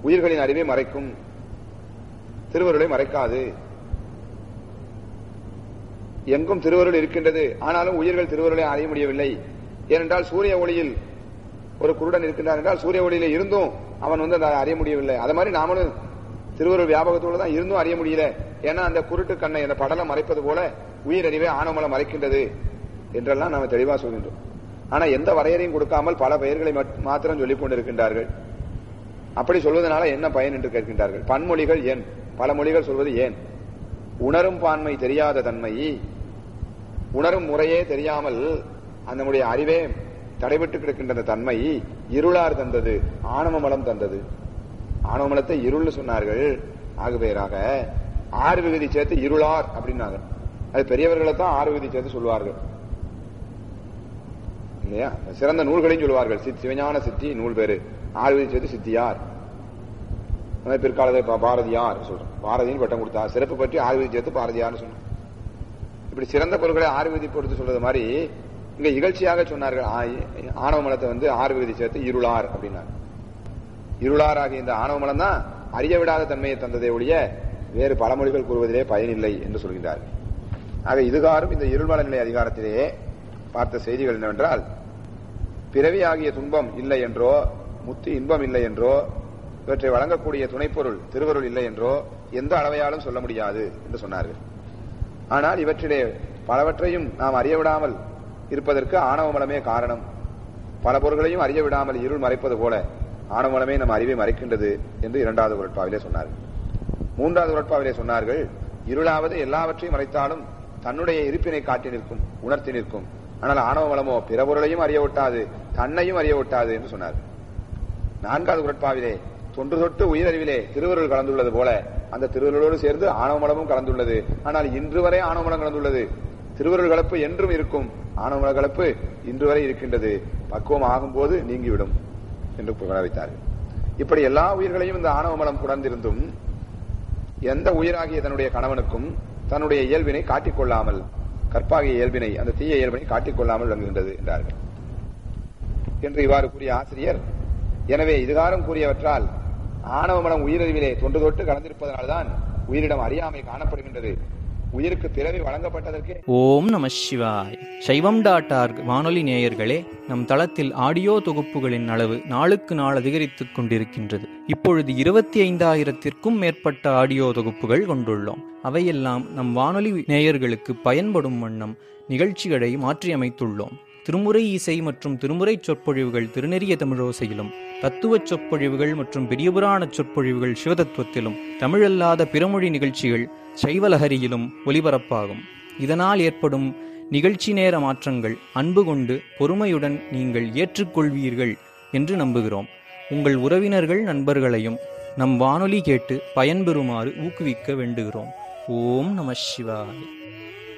உயிர்களின் அறிவை மறைக்கும் திருவருளை மறைக்காது எங்கும் திருவருள் இருக்கின்றது ஆனாலும் உயிர்கள் திருவருளை அறிய முடியவில்லை ஏனென்றால் சூரிய ஒளியில் ஒரு குருடன் இருக்கின்றார் என்றால் சூரிய ஒளியில இருந்தும் அவன் வந்து அதை அறிய முடியவில்லை அது மாதிரி நாமளும் திருவருள் வியாபகத்தோடு தான் இருந்தும் அறிய முடியல ஏன்னா அந்த குருட்டு கண்ணை அந்த படலம் மறைப்பது போல உயிரறிவை ஆணவமலம் மறைக்கின்றது என்றெல்லாம் நாம தெளிவா சொல்கின்றோம் ஆனா எந்த வரையறையும் கொடுக்காமல் பல பெயர்களை மட்- மாத்திரம் சொல்லிக் கொண்டிருக்கின்றார்கள் அப்படி சொல்வதனால என்ன பயன் என்று கேட்கின்றார்கள் பன்மொழிகள் ஏன் பல மொழிகள் சொல்வது ஏன் உணரும் பான்மை தெரியாத தன்மை உணரும் முறையே தெரியாமல் அந்த நம்முடைய அறிவே தடைபட்டு கிடக்கின்ற அந்த தன்மை இருளார் தந்தது ஆணவமலம் தந்தது ஆணவமலத்தை இருள்னு சொன்னார்கள் ஆகுபேராக ஆறு விகுதி சேர்த்து இருளார் அப்படின்னாங்க அது பெரியவர்களை தான் ஆறு விகுதி சேர்த்து சொல்லுவார்கள் இல்லையா சிறந்த நூல்களையும் சொல்லுவார்கள் சித் சிவஞான சித்தி நூல் பேரு ஆறு விகுதி சேர்த்து சித்தியார் அந்த மாதிரி பிற்காலத்தில் பா- பாரதியார் சொல்றோம் பாரதியின் பட்டம் கொடுத்தா சிறப்பு பற்றி ஆறு விதி சேர்த்து பாரதியார்னு சொன்னோம் இப்படி சிறந்த பொருட்களை ஆறு விதி பொறுத்து சொல்றது மாதிரி இங்க இகழ்ச்சியாக சொன்னார்கள் ஆ- ஆணவ மலத்தை வந்து ஆறு விதி சேர்த்து இருளார் அப்படின்னார் இருளாராகிய இந்த ஆணவ மலம் தான் அறிய விடாத தன்மையை தந்ததை ஒழிய வேறு பழமொழிகள் கூறுவதிலே பயனில்லை என்று சொல்கின்றார்கள் ஆக இதுகாரும் இந்த இருள்வள நிலை அதிகாரத்திலே பார்த்த செய்திகள் என்னவென்றால் பிறவி ஆகிய துன்பம் இல்லை என்றோ முத்தி இன்பம் இல்லை என்றோ இவற்றை வழங்கக்கூடிய துணைப்பொருள் திருவருள் இல்லை என்றோ எந்த அளவையாலும் சொல்ல முடியாது என்று சொன்னார்கள் ஆனால் இவற்றிலே பலவற்றையும் நாம் அறிய விடாமல் இருப்பதற்கு ஆணவ மலமே காரணம் பல பொருள்களையும் அறிய விடாமல் இருள் மறைப்பது போல ஆணவ மலமே நம் அறிவை மறைக்கின்றது என்று இரண்டாவது உரட்பாவிலே சொன்னார்கள் மூன்றாவது உரட்பாவிலே சொன்னார்கள் இருளாவது எல்லாவற்றையும் மறைத்தாலும் தன்னுடைய இருப்பினை காட்டி நிற்கும் உணர்த்தி நிற்கும் ஆனால் ஆணவ மலமோ பிற பொருளையும் அறிய ஒட்டாது தன்னையும் அறிய ஒட்டாது என்று சொன்னார் நான்காவது உரட்பாவிலே தொன்று தொட்டு உயிரறிவிலே திருவருள் கலந்துள்ளது போல அந்த திருவருளோடு சேர்ந்து ஆணவமலமும் கலந்துள்ளது ஆனால் இன்று வரை ஆணவமலம் கலந்துள்ளது திருவருள் கலப்பு என்றும் இருக்கும் ஆணவமல கலப்பு இன்று வரை இருக்கின்றது பக்குவம் ஆகும்போது நீங்கிவிடும் என்று புகழவைத்தார்கள் இப்படி எல்லா உயிர்களையும் இந்த ஆணவமலம் குடர்ந்திருந்தும் எந்த உயிராகிய தன்னுடைய கணவனுக்கும் தன்னுடைய இயல்பினை காட்டிக்கொள்ளாமல் கற்பாகிய இயல்பினை அந்த தீய இயல்பினை காட்டிக்கொள்ளாமல் விளங்குகின்றது என்றார்கள் என்று இவ்வாறு கூறிய ஆசிரியர் எனவே இதுகாரம் கூறியவற்றால் ஆணவ மனம் உயிரறிவிலே தொன்று தொட்டு கலந்திருப்பதனால்தான் உயிரிடம் அறியாமை காணப்படுகின்றது உயிருக்கு பிறவி வழங்கப்பட்டதற்கே ஓம் நம சிவாய் சைவம் டாட் ஆர்க் வானொலி நேயர்களே நம் தளத்தில் ஆடியோ தொகுப்புகளின் அளவு நாளுக்கு நாள் அதிகரித்துக் கொண்டிருக்கின்றது இப்பொழுது இருபத்தி ஐந்தாயிரத்திற்கும் மேற்பட்ட ஆடியோ தொகுப்புகள் கொண்டுள்ளோம் அவையெல்லாம் நம் வானொலி நேயர்களுக்கு பயன்படும் வண்ணம் நிகழ்ச்சிகளை மாற்றியமைத்துள்ளோம் திருமுறை இசை மற்றும் திருமுறை சொற்பொழிவுகள் திருநெறிய தமிழோசையிலும் தத்துவச் சொற்பொழிவுகள் மற்றும் பெரியபுராண சொற்பொழிவுகள் சிவதத்துவத்திலும் தமிழல்லாத பிறமொழி நிகழ்ச்சிகள் சைவலஹரியிலும் ஒலிபரப்பாகும் இதனால் ஏற்படும் நிகழ்ச்சி நேர மாற்றங்கள் அன்பு கொண்டு பொறுமையுடன் நீங்கள் ஏற்றுக்கொள்வீர்கள் என்று நம்புகிறோம் உங்கள் உறவினர்கள் நண்பர்களையும் நம் வானொலி கேட்டு பயன்பெறுமாறு ஊக்குவிக்க வேண்டுகிறோம் ஓம் நம சிவாய்